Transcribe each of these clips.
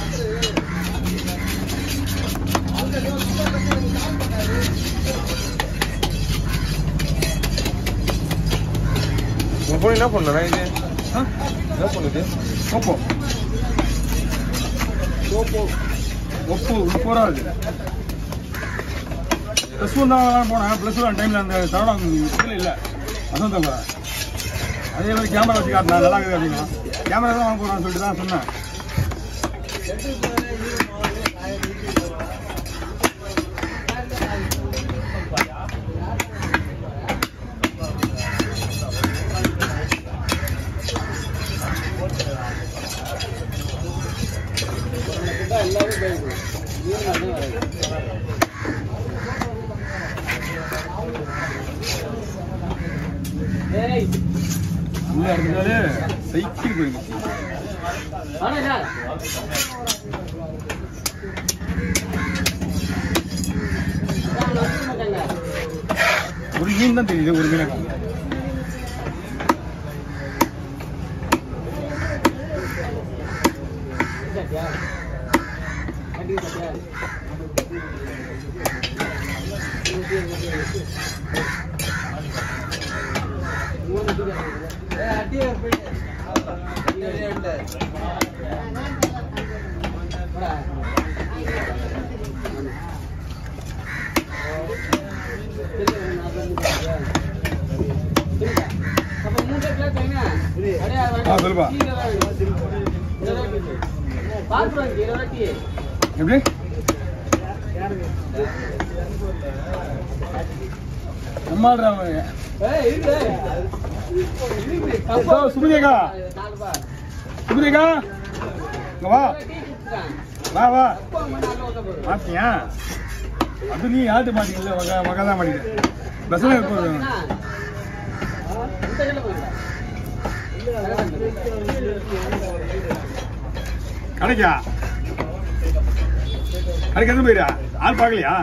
உங்க போன் என்ன பண்ணல இது ஆ என்ன பண்ணுது ஓப்போ ஓப்போ ஒப்போ முப்பது ரூபா இருக்கு ப்ளஸ் ஒன் தான் போனேன் ப்ளஸ் ஒன் டைமில் அந்த சரவணம் இதில் இல்லை அதான் தவிர அதே மாதிரி கேமரா வச்சு காட்டினா நல்லா இருக்குது அப்படின்னா கேமரா தான் வாங்க போகிறான்னு சொல்லிட்டு தான் சொன்னேன் உள்ள இருந்தாலே சைக்கிள் போயிடுச்சு ஒரு மீன் தான் தெரியுது ஒரு மீனை காணோம். ஆ சொல்லுப்பா எப்படி நம்மாடுறா அவன் இதோ சுமதியக்கா சுமதியக்கா இங்க வா வா வா மாட்டியா அது நீ ஆட்டு மாட்டீங்கல்ல மக மக தான் மாட்டீங்க பஸ்ல போடுறேன் கடைக்கா கடைக்கு எந்த போயிடா ஆள் பார்க்கலையா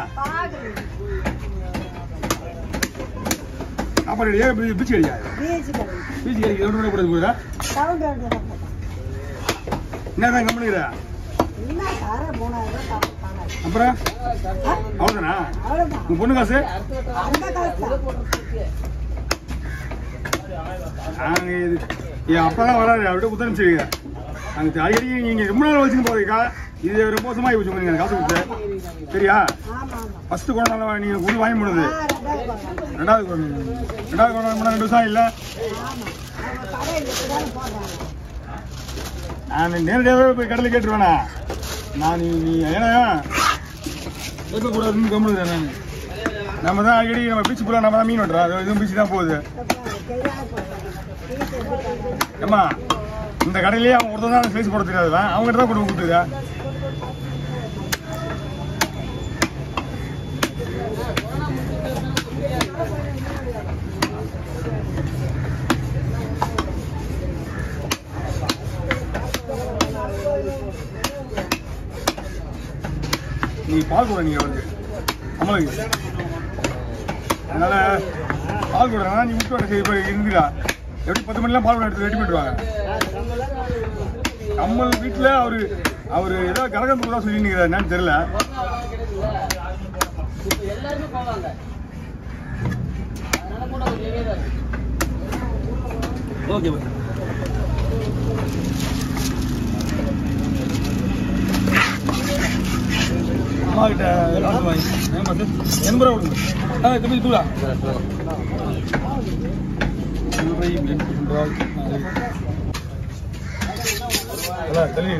சாப்பாடு ஏன் பீச் கடிக்கா பீச் கடிக்கு ரெண்டு மணி கூட போயிடா என்னதான் கம்பெனிக்கிற அப்புறம் அவ்வளோதானா உன் பொண்ணு காசு நாங்க இது என் அப்பா தான் வராரு அவர்கிட்ட குத்தம் செய்யுங்க நாங்கள் அடிக்கடி நீங்கள் ரொம்ப நாள் வச்சுன்னு போறீங்கக்கா இது ரொம்ப மோசமாக போச்சு உங்களுக்கு எனக்கு காசு கொடுத்து சரியா ஃபர்ஸ்ட் கொண்டாட நீங்கள் குடி வாங்கி முடியுது ரெண்டாவது கொண்டு ரெண்டாவது கொண்டாட முடியாது ரெண்டு வருஷம் இல்லை நான் நேரடியாகவே போய் கடையில் கேட்டுருவேண்ணா நான் நீ நீ ஏன்னா கேட்கக்கூடாதுன்னு கம்முனு நான் நம்ம தான் அடிக்கடி நம்ம பீச் ஃபுல்லாக நம்ம தான் மீன் வெட்டுறோம் அது இதுவும் பீச் தான் போகுது ஏம்மா இந்த கடையிலேயே அவன் ஒருத்தன் தான் சைஸ் போட தெரியாதுவன் அவங்ககிட்ட தான் கொண்டு போய் கொடுத்துதா நீ பால் கூட நீங்க வந்து அமலுக்கு அதனால பால் கூட நீ முட்டை வடை செய்ய போய் இருந்துடா எப்படி பத்து மணிலாம் பால் கூட எடுத்து ரெடி பண்ணிடுவாங்க கம்மல் வீட்டில் அவரு அவரு ஏதோ கரகம் கூட சொல்லி நிற்கிறார் என்னன்னு தெரியல ஓகே அம்மா கிட்ட காசு வாங்கி ஏன் பார்த்து எண்பது ரூபா கொடுங்க ஆ தம்பி தூளா சில்லறை மீன் என்றால் அதான் தள்ளி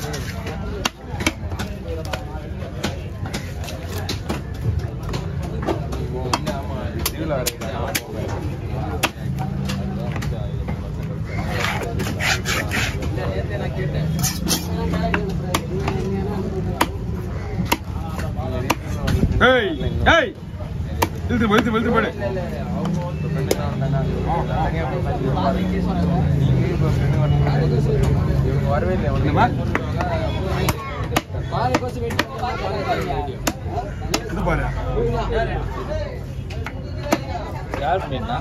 ஏய் ஏய் இழுத்து போடு, இழுத்து போடு, இழுத்து போடு வரவே இல்லை என்னம்மா இது பாரு யார் பண்ணிருந்தா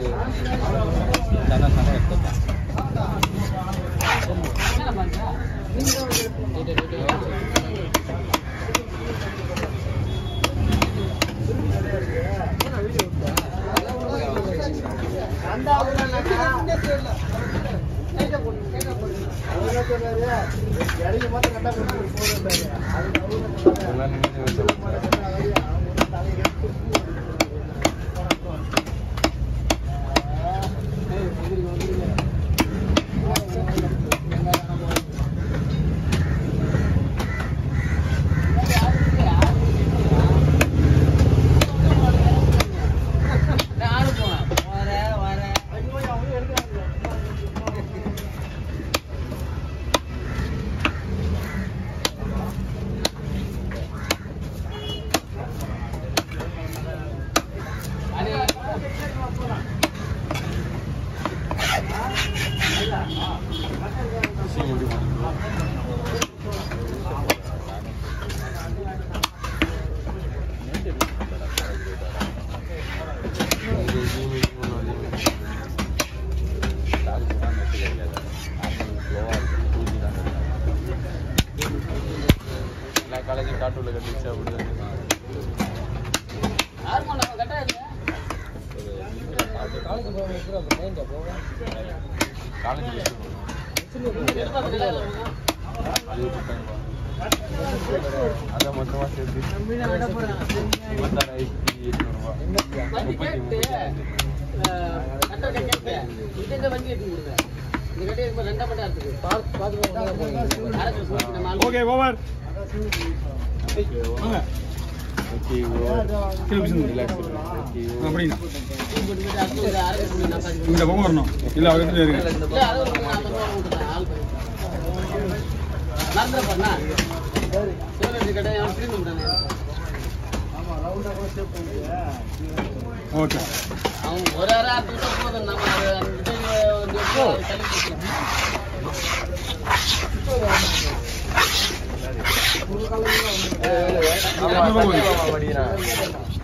தன தன எடுத்துட்டான் எல்லாம் நின்று வச்ச விஷயம் எப்படி பண்ணுறது எல்லா காலேஜும் காட்டுள்ள கட்டிச்சு அப்படி காலேஜ் அதான் மொத்தமா சேர்த்து இருபத்தாறாயிரத்தி எட்நூறுபா முப்பத்தி மூணு ஓகே ஓவர் வாங்க ஓகே கீழே பிடிச்சிருங்க. ரிலாக்ஸ் அப்படிங்க இந்த பக்கம் வரணும் இல்ல அவர் எடுத்துட்டு இருங்க ஓகே அவன் ஒரு அரை ஆறு நிமிஷம் போதும் நம்ம அது அந்த இது ஒரு நிமிஷம் தள்ளி போட்டுக்கலாம். ஆமா, சத்தியமா படிக்கிறான்